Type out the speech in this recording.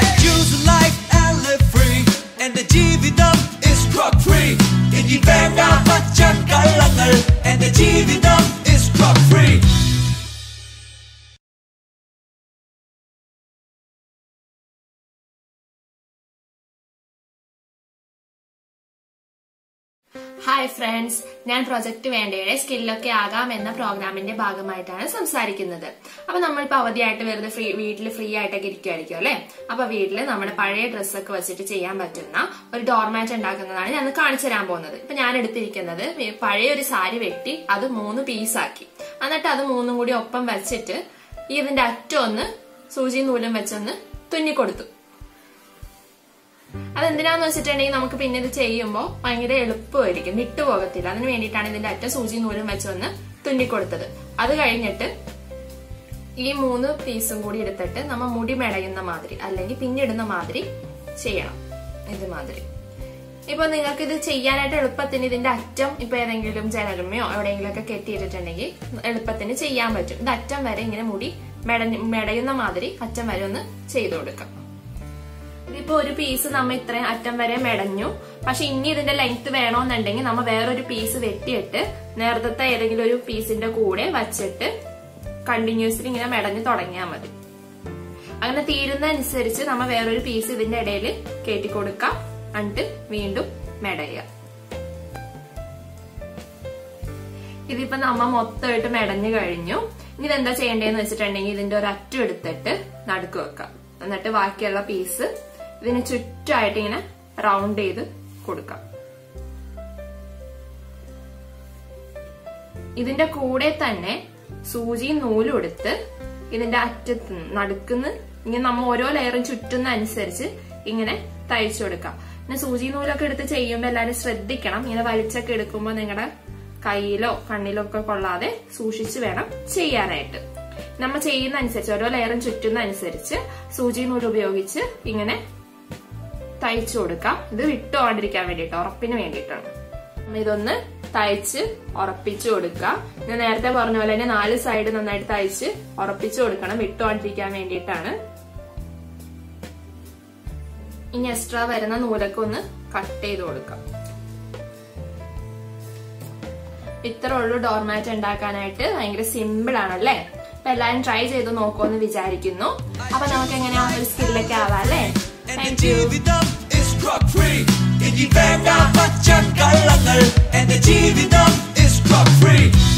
Choose life and live free. എന്റെ ജീവിതം is drug free. ഇനി വേണ്ട പച്ചക്കള്ളങ്ങൾ. എന്റെ ജീവിതം is drug free. Hi friends ഞാൻ പ്രൊജക്ട് വേണ്ടയുടെ സ്കില്ലൊക്കെ ആകാം എന്ന പ്രോഗ്രാമിന്റെ ഭാഗമായിട്ടാണ് സംസാരിക്കുന്നത് അപ്പൊ നമ്മളിപ്പോ അവധിയായിട്ട് വെറുതെ ഫ്രീ വീട്ടിൽ ഫ്രീ ആയിട്ടൊക്കെ ഇരിക്കുമായിരിക്കും അല്ലെ അപ്പൊ വീട്ടിൽ നമ്മുടെ പഴയ ഡ്രസ്സൊക്കെ വെച്ചിട്ട് ചെയ്യാൻ പറ്റുന്ന ഒരു ഡോർമാറ്റ് ഉണ്ടാക്കുന്നതാണ് ഞാൻ കാണിച്ചു തരാൻ പോകുന്നത് ഇപ്പൊ ഞാൻ എടുത്തിരിക്കുന്നത് പഴയ ഒരു സാരി വെട്ടി അത് മൂന്ന് പീസാക്കി എന്നിട്ട് അത് മൂന്നും കൂടി ഒപ്പം വെച്ചിട്ട് ഇതിന്റെ അറ്റം ഒന്ന് സൂചി നൂലും വെച്ചൊന്ന് തുന്നിക്കൊടുത്തു അതെന്തിനാന്ന് വെച്ചിട്ടുണ്ടെങ്കിൽ നമുക്ക് പിന്നെ ഇത് ചെയ്യുമ്പോൾ ഭയങ്കര എളുപ്പമായിരിക്കും വിട്ടുപോകത്തില്ല അതിന് വേണ്ടിയിട്ടാണ് ഇതിന്റെ അറ്റ സൂചി നൂലും വെച്ചൊന്ന് തുന്നിക്കൊടുത്തത് അത് കഴിഞ്ഞിട്ട് ഈ മൂന്ന് പീസും കൂടി എടുത്തിട്ട് നമ്മ മുടി മെടയുന്ന മാതിരി അല്ലെങ്കിൽ പിന്നിടുന്ന മാതിരി ചെയ്യണം ഇതുമാതിരി ഇപ്പൊ നിങ്ങൾക്ക് ഇത് ചെയ്യാനായിട്ട് എളുപ്പത്തിന് ഇതിന്റെ അറ്റം ഇപ്പൊ ഏതെങ്കിലും ജനലുമയോ എവിടെയെങ്കിലും ഒക്കെ കെട്ടിയിട്ടിട്ടുണ്ടെങ്കിൽ എളുപ്പത്തിന് ചെയ്യാൻ പറ്റും ഇത് അറ്റം വരെ ഇങ്ങനെ മുടി മെടഞ്ഞ് മെടയുന്ന മാതിരി അറ്റം വരെ ഒന്ന് ചെയ്തു കൊടുക്കാം ഇതിപ്പോ ഒരു പീസ് നമ്മ ഇത്രയും അറ്റം വരെ മെടഞ്ഞു പക്ഷെ ഇനി ഇതിന്റെ ലെങ്ത് വേണമെന്നുണ്ടെങ്കിൽ നമ്മ വേറൊരു പീസ് വെട്ടിയിട്ട് നേരത്തെ ഏതെങ്കിലും ഒരു പീസിന്റെ കൂടെ വച്ചിട്ട് കണ്ടിന്യൂസ്ലി ഇങ്ങനെ മെടഞ്ഞു തുടങ്ങിയാൽ മതി അങ്ങനെ തീരുന്ന അനുസരിച്ച് നമ്മ വേറൊരു പീസ് ഇതിന്റെ ഇടയിൽ കയറ്റി കൊടുക്കാം എന്നിട്ട് വീണ്ടും മെടയുക ഇതിപ്പോ നമ്മ മൊത്തമായിട്ട് മെടഞ്ഞു കഴിഞ്ഞു ഇനി ഇതെന്താ ചെയ്യേണ്ടതെന്ന് വെച്ചിട്ടുണ്ടെങ്കിൽ ഇതിന്റെ ഒരു അറ്റം എടുത്തിട്ട് നടുക്ക് വെക്കാം എന്നിട്ട് ബാക്കിയുള്ള പീസ് ഇതിന് ചുറ്റുമായിട്ട് ഇങ്ങനെ റൗണ്ട് ചെയ്ത് കൊടുക്കാം ഇതിന്റെ കൂടെ തന്നെ സൂചിയും നൂലും എടുത്ത് ഇതിന്റെ അറ്റത്ത് നടുക്കുന്ന് ഇങ്ങനെ നമ്മ ഓരോ ലെയറും ചുറ്റുന്ന അനുസരിച്ച് ഇങ്ങനെ തയ്ച്ചു കൊടുക്കാം പിന്നെ സൂചി നൂലൊക്കെ എടുത്ത് ചെയ്യുമ്പോൾ എല്ലാവരും ശ്രദ്ധിക്കണം ഇങ്ങനെ വലിച്ചൊക്കെ എടുക്കുമ്പോൾ നിങ്ങളുടെ കയ്യിലോ കണ്ണിലോ ഒക്കെ കൊള്ളാതെ സൂക്ഷിച്ച് വേണം ചെയ്യാനായിട്ട് നമ്മൾ ചെയ്യുന്ന അനുസരിച്ച് ഓരോ ലെയറും ചുറ്റുന്ന അനുസരിച്ച് സൂചി നൂല് ഉപയോഗിച്ച് ഇങ്ങനെ തയ്ച്ചു കൊടുക്കാം ഇത് വിട്ടുപോകാണ്ടിരിക്കാൻ വേണ്ടിയിട്ട് ഉറപ്പിന് വേണ്ടിയിട്ടാണ് ഇതൊന്ന് തയ്ച്ച് ഉറപ്പിച്ചു കൊടുക്കാം ഞാൻ നേരത്തെ പറഞ്ഞ പോലെ തന്നെ നാല് സൈഡ് നന്നായിട്ട് തയ്ച്ച് ഉറപ്പിച്ചു കൊടുക്കണം വിട്ടുപോകാണ്ടിരിക്കാൻ വേണ്ടിയിട്ടാണ് ഇനി എക്സ്ട്രാ വരുന്ന നൂലൊക്കെ ഒന്ന് കട്ട് ചെയ്ത് കൊടുക്കാം ഇത്ര ഉള്ളൂ ഡോർമാറ്റ് ഉണ്ടാക്കാനായിട്ട് ഭയങ്കര സിമ്പിൾ ആണല്ലേ അപ്പൊ എല്ലാരും ട്രൈ ചെയ്ത് നോക്കുമെന്ന് വിചാരിക്കുന്നു അപ്പൊ നമുക്ക് എങ്ങനെയാ ഒരു സ്കില്ലൊക്കെ ആവാം അല്ലേ എന്റെ താങ്ക് യു ജീവിതം is drug free. ഇനി വേണ്ട പച്ചക്കള്ളങ്ങൾ. എന്റെ ജീവിതം is drug free.